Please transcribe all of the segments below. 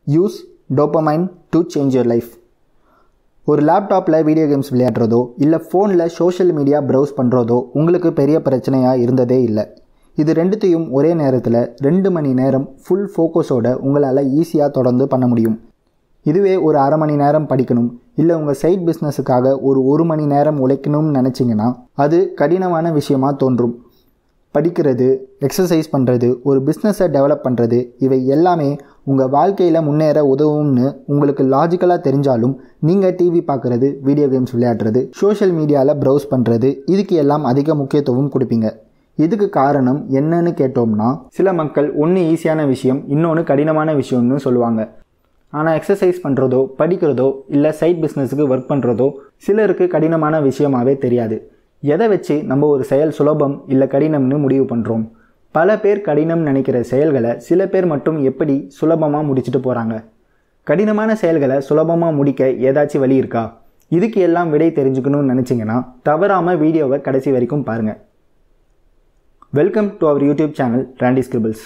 use dopamine to change your life ஒரு லேப்டாப்பில் video games விளையாடுறதோ இல்லை ஃபோனில் சோஷியல் மீடியா ப்ரௌஸ் பண்ணுறதோ உங்களுக்கு பெரிய பிரச்சனையாக இருந்ததே இல்லை இது ரெண்டுத்தையும் ஒரே நேரத்தில் ரெண்டு மணி நேரம் ஃபுல் ஃபோக்கஸோட உங்களால் ஈஸியாக தொடர்ந்து பண்ண முடியும் இதுவே ஒரு அரை மணி நேரம் படிக்கணும் இல்லை உங்கள் சைட் பிஸ்னஸுக்காக ஒரு ஒரு மணி நேரம் உழைக்கணும்னு நினச்சிங்கன்னா அது கடினமான விஷயமாக தோன்றும் படிக்கிறது எக்ஸசைஸ் பண்ணுறது ஒரு பிஸ்னஸை டெவலப் பண்ணுறது இவை எல்லாமே உங்கள் வாழ்க்கையில் முன்னேற உதவும்னு உங்களுக்கு லாஜிக்கலாக தெரிஞ்சாலும் நீங்கள் டிவி பார்க்குறது வீடியோ கேம்ஸ் விளையாடுறது சோஷியல் மீடியாவில் ப்ரௌஸ் பண்ணுறது இதுக்கு எல்லாம் அதிக முக்கியத்துவம் கொடுப்பீங்க இதுக்கு காரணம் என்னன்னு கேட்டோம்னா சில மக்கள் ஒன்று ஈஸியான விஷயம் இன்னொன்று கடினமான விஷயம்னு சொல்லுவாங்க ஆனால் எக்ஸசைஸ் பண்ணுறதோ படிக்கிறதோ இல்லை சைட் பிஸ்னஸுக்கு ஒர்க் பண்ணுறதோ சிலருக்கு கடினமான விஷயமாவே தெரியாது எதை வச்சு நம்ம ஒரு செயல் சுலபம் இல்லை கடினம்னு முடிவு பண்ணுறோம் பல பேர் கடினம் நினைக்கிற செயல்களை சில பேர் மட்டும் எப்படி சுலபமாக முடிச்சுட்டு போகிறாங்க கடினமான செயல்களை சுலபமாக முடிக்க ஏதாச்சும் வழி இருக்கா இதுக்கு எல்லாம் விடை தெரிஞ்சுக்கணும்னு நினச்சிங்கன்னா தவறாமல் வீடியோவை கடைசி வரைக்கும் பாருங்கள் welcome to our YouTube channel Randy Scribbles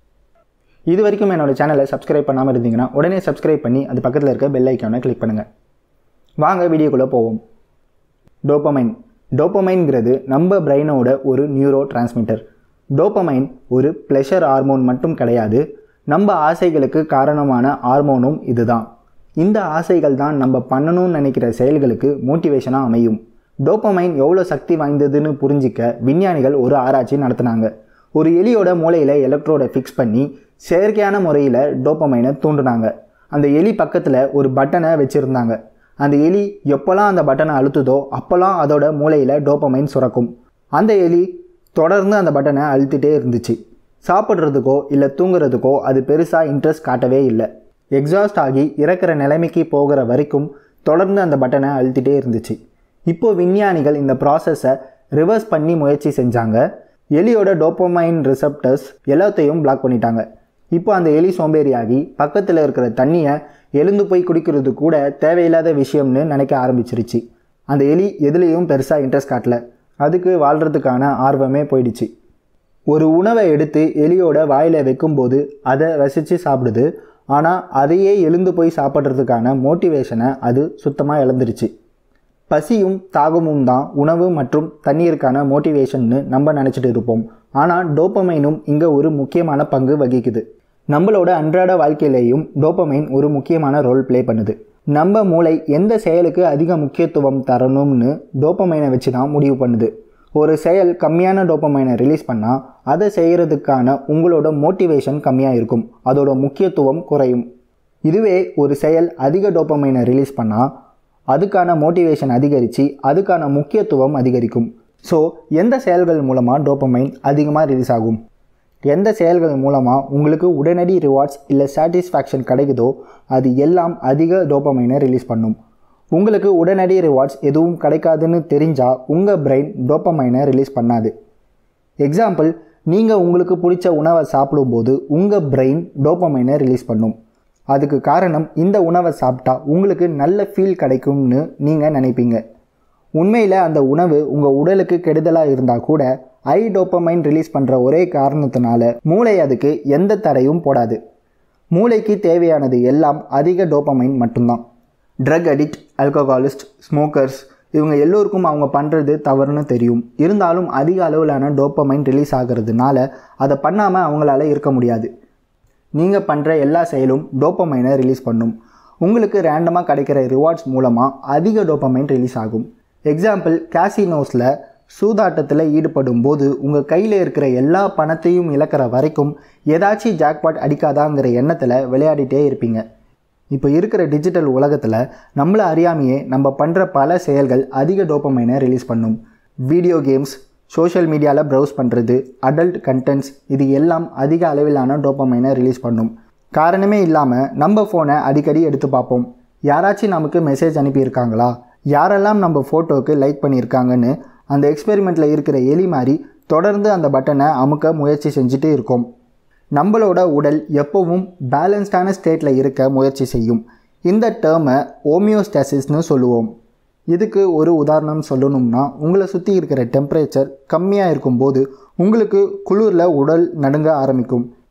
இது வரைக்கும் என்னோட சேனலை சப்ஸ்கிரைப் பண்ணாமல் இருந்தீங்கன்னா உடனே சப்ஸ்கிரைப் பண்ணி அது பக்கத்தில் இருக்க பெல் ஐக்கானை கிளிக் பண்ணுங்கள் வாங்க வீடியோக்குள்ளே போவோம் டோப்பமைன் டோப்பமைன்கிறது நம்ம பிரெயினோட ஒரு நியூரோ டிரான்ஸ்மிட்டர் டோப்பமைன் ஒரு ப்ளெஷர் ஹார்மோன் மட்டும் கிடையாது நம்ம ஆசைகளுக்கு காரணமான ஹார்மோனும் இதுதான் இந்த ஆசைகள் தான் நம்ம பண்ணணும்னு நினைக்கிற செயல்களுக்கு மோட்டிவேஷனாக அமையும் டோப்பமைன் எவ்வளோ சக்தி வாய்ந்ததுன்னு புரிஞ்சிக்க விஞ்ஞானிகள் ஒரு ஆராய்ச்சி நடத்தினாங்க ஒரு எலியோட மூளையில் எலக்ட்ரோடை ஃபிக்ஸ் பண்ணி செயற்கையான முறையில் டோப்பமைனை தூண்டுனாங்க அந்த எலி பக்கத்தில் ஒரு பட்டனை வச்சுருந்தாங்க அந்த எலி எப்போல்லாம் அந்த பட்டனை அழுத்துதோ அப்போல்லாம் அதோட மூளையில் டோப்பமைன் சுரக்கும் அந்த எலி தொடர்ந்து அந்த பட்டனை அழுத்திட்டே இருந்துச்சு சாப்பிட்றதுக்கோ இல்லை தூங்குறதுக்கோ அது பெருசாக இன்ட்ரெஸ்ட் காட்டவே இல்லை எக்ஸாஸ்ட் ஆகி இறக்குற நிலைமைக்கு போகிற வரைக்கும் தொடர்ந்து அந்த பட்டனை அழுத்திட்டே இருந்துச்சு இப்போ விஞ்ஞானிகள் இந்த ப்ராசஸை ரிவர்ஸ் பண்ணி முயற்சி செஞ்சாங்க எலியோட டோப்பமைன் ரிசப்டர்ஸ் எல்லாத்தையும் பிளாக் பண்ணிட்டாங்க இப்போ அந்த எலி சோம்பேறியாகி பக்கத்தில் இருக்கிற தண்ணியை எழுந்து போய் குடிக்கிறது கூட தேவையில்லாத விஷயம்னு நினைக்க ஆரம்பிச்சிருச்சு அந்த எலி எதுலேயும் பெருசாக இன்ட்ரெஸ்ட் காட்டல அதுக்கு வாழ்கிறதுக்கான ஆர்வமே போயிடுச்சு ஒரு உணவை எடுத்து எலியோட வாயில் வைக்கும்போது அதை ரசித்து சாப்பிடுது ஆனால் அதையே எழுந்து போய் சாப்பிட்றதுக்கான மோட்டிவேஷனை அது சுத்தமாக இழந்துருச்சு பசியும் தாகமும் தான் உணவு மற்றும் தண்ணீருக்கான மோட்டிவேஷன்னு நம்ம நினச்சிட்டு இருப்போம் ஆனால் டோப்பமைனும் இங்கே ஒரு முக்கியமான பங்கு வகிக்குது நம்மளோட அன்றாட வாழ்க்கையிலேயும் டோப்பமைன் ஒரு முக்கியமான ரோல் ப்ளே பண்ணுது நம்ம மூளை எந்த செயலுக்கு அதிக முக்கியத்துவம் தரணும்னு டோப்பமைனை வச்சு தான் முடிவு பண்ணுது ஒரு செயல் கம்மியான டோப்பமைனை ரிலீஸ் பண்ணால் அதை செய்கிறதுக்கான உங்களோட மோட்டிவேஷன் கம்மியாக இருக்கும் அதோட முக்கியத்துவம் குறையும் இதுவே ஒரு செயல் அதிக டோப்பமைனை ரிலீஸ் பண்ணால் அதுக்கான மோட்டிவேஷன் அதிகரித்து அதுக்கான முக்கியத்துவம் அதிகரிக்கும் ஸோ எந்த செயல்கள் மூலமாக டோப்பமைன் அதிகமாக ரிலீஸ் ஆகும் எந்த செயல்கள் மூலமாக உங்களுக்கு உடனடி ரிவார்ட்ஸ் இல்லை சாட்டிஸ்ஃபேக்ஷன் கிடைக்குதோ அது எல்லாம் அதிக டோப்பமைனை ரிலீஸ் பண்ணும் உங்களுக்கு உடனடி ரிவார்ட்ஸ் எதுவும் கிடைக்காதுன்னு தெரிஞ்சால் உங்கள் பிரெயின் டோப்பமைனை ரிலீஸ் பண்ணாது எக்ஸாம்பிள் நீங்கள் உங்களுக்கு பிடிச்ச உணவை சாப்பிடும்போது உங்கள் பிரெயின் டோப்பமைனை ரிலீஸ் பண்ணும் அதுக்கு காரணம் இந்த உணவை சாப்பிட்டா உங்களுக்கு நல்ல ஃபீல் கிடைக்கும்னு நீங்கள் நினைப்பீங்க உண்மையில் அந்த உணவு உங்கள் உடலுக்கு கெடுதலாக இருந்தால் கூட ஐ டோப்பமைன் ரிலீஸ் பண்ணுற ஒரே காரணத்தினால மூளை அதுக்கு எந்த தடையும் போடாது மூளைக்கு தேவையானது எல்லாம் அதிக டோப்பமைன் மட்டும்தான் ட்ரக் அடிக்ட் ஆல்கஹாலிஸ்ட் ஸ்மோக்கர்ஸ் இவங்க எல்லோருக்கும் அவங்க பண்ணுறது தவறுன்னு தெரியும் இருந்தாலும் அதிக அளவிலான டோப்பமைன் ரிலீஸ் ஆகிறதுனால அதை பண்ணாமல் அவங்களால இருக்க முடியாது நீங்கள் பண்ணுற எல்லா செயலும் டோப்பமைனை ரிலீஸ் பண்ணும் உங்களுக்கு ரேண்டமாக கிடைக்கிற ரிவார்ட்ஸ் மூலமாக அதிக டோப்பமைன் ரிலீஸ் ஆகும் எக்ஸாம்பிள் கேசினோஸில் சூதாட்டத்தில் ஈடுபடும் போது உங்கள் கையில் இருக்கிற எல்லா பணத்தையும் இழக்கிற வரைக்கும் ஏதாச்சும் ஜாக்பாட் அடிக்காதாங்கிற எண்ணத்தில் விளையாடிட்டே இருப்பீங்க இப்போ இருக்கிற டிஜிட்டல் உலகத்தில் நம்மளை அறியாமையே நம்ம பண்ணுற பல செயல்கள் அதிக டோப்பமைனை ரிலீஸ் பண்ணும் வீடியோ கேம்ஸ் சோஷியல் மீடியாவில் ப்ரௌஸ் பண்ணுறது அடல்ட் கண்டென்ட்ஸ் இது எல்லாம் அதிக அளவிலான டோப்பமைனை ரிலீஸ் பண்ணும் காரணமே இல்லாமல் நம்ம ஃபோனை அடிக்கடி எடுத்து பார்ப்போம் யாராச்சும் நமக்கு மெசேஜ் அனுப்பியிருக்காங்களா யாரெல்லாம் நம்ம ஃபோட்டோவுக்கு லைக் பண்ணியிருக்காங்கன்னு அந்த எக்ஸ்பெரிமெண்ட்டில் இருக்கிற எலி மாதிரி தொடர்ந்து அந்த பட்டனை அமுக்க முயற்சி செஞ்சுட்டு இருக்கோம் நம்மளோட உடல் எப்போவும் பேலன்ஸ்டான ஸ்டேட்டில் இருக்க முயற்சி செய்யும் இந்த டேர்மை ஓமியோஸ்டாசிஸ்னு சொல்லுவோம் இதுக்கு ஒரு உதாரணம் சொல்லணும்னா உங்களை சுற்றி இருக்கிற டெம்பரேச்சர் கம்மியாக இருக்கும்போது உங்களுக்கு குளிரில் உடல் நடுங்க ஆரம்பிக்கும்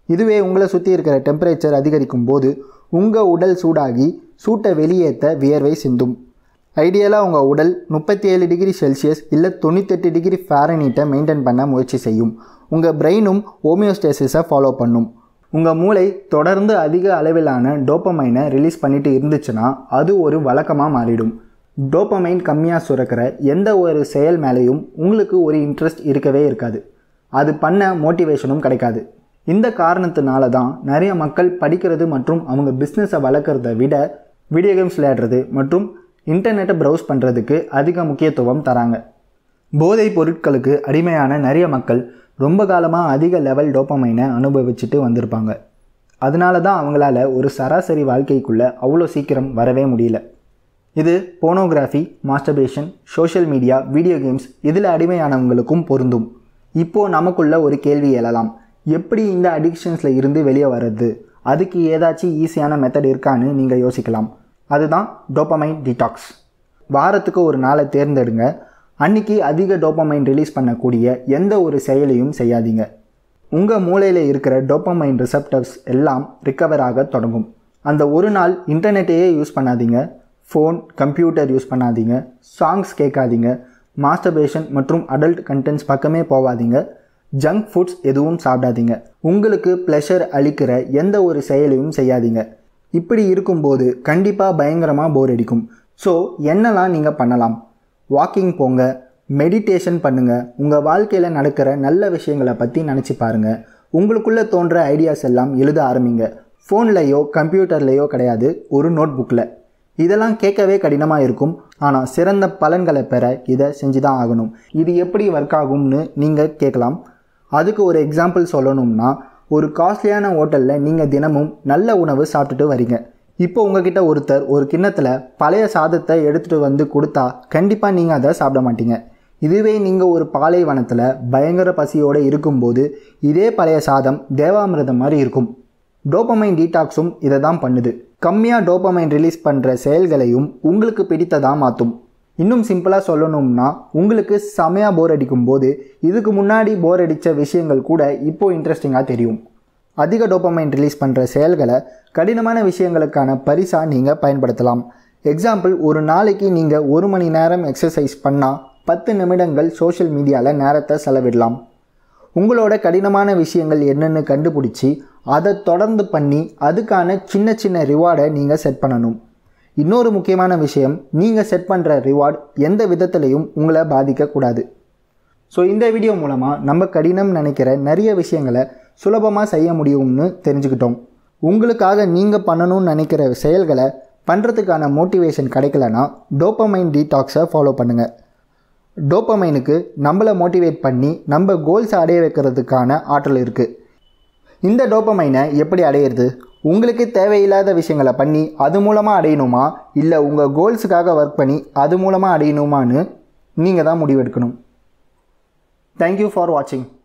இதுவே உங்களை சுற்றி இருக்கிற டெம்பரேச்சர் அதிகரிக்கும் போது உங்கள் உடல் சூடாகி சூட்டை வெளியேற்ற வியர்வை சிந்தும் ஐடியலாக உங்கள் உடல் முப்பத்தி ஏழு டிகிரி செல்சியஸ் இல்லை தொண்ணூத்தெட்டு டிகிரி ஃபேரனீட்டை மெயின்டைன் பண்ண முயற்சி செய்யும் உங்கள் பிரெயினும் ஹோமியோஸ்டேசிஸை ஃபாலோ பண்ணும் உங்கள் மூளை தொடர்ந்து அதிக அளவிலான டோப்பமைனை ரிலீஸ் பண்ணிட்டு இருந்துச்சுன்னா அது ஒரு வழக்கமாக மாறிடும் டோப்பமைன் கம்மியாக சுரக்கிற எந்த ஒரு செயல் மேலேயும் உங்களுக்கு ஒரு இன்ட்ரெஸ்ட் இருக்கவே இருக்காது அது பண்ண மோட்டிவேஷனும் கிடைக்காது இந்த காரணத்தினால தான் நிறைய மக்கள் படிக்கிறது மற்றும் அவங்க பிஸ்னஸை வளர்க்குறத விட வீடியோ கேம்ஸ் விளையாடுறது மற்றும் இன்டர்நெட்டை ப்ரௌஸ் பண்ணுறதுக்கு அதிக முக்கியத்துவம் தராங்க போதைப் பொருட்களுக்கு அடிமையான நிறைய மக்கள் ரொம்ப காலமாக அதிக லெவல் டோப்பமைனை அனுபவிச்சுட்டு வந்திருப்பாங்க அதனால தான் அவங்களால ஒரு சராசரி வாழ்க்கைக்குள்ளே அவ்வளோ சீக்கிரம் வரவே முடியல இது pornography masturbation social media video games இதில் அடிமையானவங்களுக்கும் பொருந்தும் இப்போது நமக்குள்ள ஒரு கேள்வி எழலாம் எப்படி இந்த அடிக்ஷன்ஸில் இருந்து வெளியே வர்றது அதுக்கு ஏதாச்சும் ஈஸியான மெத்தட் இருக்கான்னு நீங்கள் யோசிக்கலாம் அதுதான் டோப்பமைன் டிடாக்ஸ் வாரத்துக்கு ஒரு நாளை தேர்ந்தெடுங்க அன்னைக்கு அதிக டோப்பமைன் ரிலீஸ் பண்ணக்கூடிய எந்த ஒரு செயலையும் செய்யாதீங்க உங்கள் மூளையில் இருக்கிற டோப்பமைன் ரிசப்டர்ஸ் எல்லாம் ரிக்கவர் ஆக தொடங்கும் அந்த ஒரு நாள் இன்டர்நெட்டையே யூஸ் பண்ணாதீங்க ஃபோன் கம்ப்யூட்டர் யூஸ் பண்ணாதீங்க சாங்ஸ் கேட்காதீங்க மாஸ்டர்பேஷன் மற்றும் அடல்ட் கண்டென்ட்ஸ் பக்கமே போகாதீங்க ஜங்க் ஃபுட்ஸ் எதுவும் சாப்பிடாதீங்க உங்களுக்கு ப்ளஷர் அளிக்கிற எந்த ஒரு செயலையும் செய்யாதீங்க இப்படி இருக்கும்போது கண்டிப்பாக பயங்கரமாக போர் அடிக்கும் ஸோ என்னெல்லாம் நீங்கள் பண்ணலாம் வாக்கிங் போங்க மெடிடேஷன் பண்ணுங்கள் உங்கள் வாழ்க்கையில் நடக்கிற நல்ல விஷயங்களை பற்றி நினச்சி பாருங்கள் உங்களுக்குள்ளே தோன்ற ஐடியாஸ் எல்லாம் எழுத ஆரம்பிங்க ஃபோன்லேயோ கம்ப்யூட்டர்லேயோ கிடையாது ஒரு நோட் புக்கில் இதெல்லாம் கேட்கவே கடினமாக இருக்கும் ஆனால் சிறந்த பலன்களை பெற இதை செஞ்சு தான் ஆகணும் இது எப்படி ஒர்க் ஆகும்னு நீங்கள் கேட்கலாம் அதுக்கு ஒரு எக்ஸாம்பிள் சொல்லணும்னா ஒரு காஸ்ட்லியான ஹோட்டலில் நீங்கள் தினமும் நல்ல உணவு சாப்பிட்டுட்டு வரீங்க இப்போ உங்ககிட்ட ஒருத்தர் ஒரு கிண்ணத்தில் பழைய சாதத்தை எடுத்துகிட்டு வந்து கொடுத்தா கண்டிப்பாக நீங்கள் அதை சாப்பிட மாட்டீங்க இதுவே நீங்கள் ஒரு பாலைவனத்தில் பயங்கர பசியோடு இருக்கும்போது இதே பழைய சாதம் தேவாமிரதம் மாதிரி இருக்கும் டோப்பமைன் டீடாக்ஸும் இதை தான் பண்ணுது கம்மியாக டோப்பமைன் ரிலீஸ் பண்ணுற செயல்களையும் உங்களுக்கு பிடித்ததாக மாற்றும் இன்னும் சிம்பிளாக சொல்லணும்னா உங்களுக்கு செமையாக போர் அடிக்கும் போது இதுக்கு முன்னாடி போர் அடித்த விஷயங்கள் கூட இப்போது இன்ட்ரெஸ்டிங்காக தெரியும் அதிக டோப்பமைன் ரிலீஸ் பண்ணுற செயல்களை கடினமான விஷயங்களுக்கான பரிசாக நீங்கள் பயன்படுத்தலாம் எக்ஸாம்பிள் ஒரு நாளைக்கு நீங்கள் ஒரு மணி நேரம் எக்ஸசைஸ் பண்ணால் பத்து நிமிடங்கள் சோஷியல் மீடியாவில் நேரத்தை செலவிடலாம் உங்களோட கடினமான விஷயங்கள் என்னென்னு கண்டுபிடிச்சி அதை தொடர்ந்து பண்ணி அதுக்கான சின்ன சின்ன ரிவார்டை நீங்கள் செட் பண்ணணும் இன்னொரு முக்கியமான விஷயம் நீங்கள் செட் பண்ணுற ரிவார்ட் எந்த விதத்துலையும் உங்களை பாதிக்கக்கூடாது ஸோ இந்த வீடியோ மூலமாக நம்ம கடினம் நினைக்கிற நிறைய விஷயங்களை சுலபமாக செய்ய முடியும்னு தெரிஞ்சுக்கிட்டோம் உங்களுக்காக நீங்கள் பண்ணணும்னு நினைக்கிற செயல்களை பண்ணுறதுக்கான மோட்டிவேஷன் கிடைக்கலனா டோப்பமைன் டீடாக்ஸை ஃபாலோ பண்ணுங்கள் டோப்பமைனுக்கு நம்மளை மோட்டிவேட் பண்ணி நம்ம கோல்ஸை அடைய வைக்கிறதுக்கான ஆற்றல் இருக்குது இந்த டோப்பமைனை எப்படி அடையிறது உங்களுக்கு தேவையில்லாத விஷயங்களை பண்ணி அது மூலமாக அடையணுமா இல்லை உங்கள் கோல்ஸுக்காக ஒர்க் பண்ணி அது மூலமாக அடையணுமான்னு நீங்கள் தான் முடிவெடுக்கணும் தேங்க்யூ ஃபார் வாட்சிங்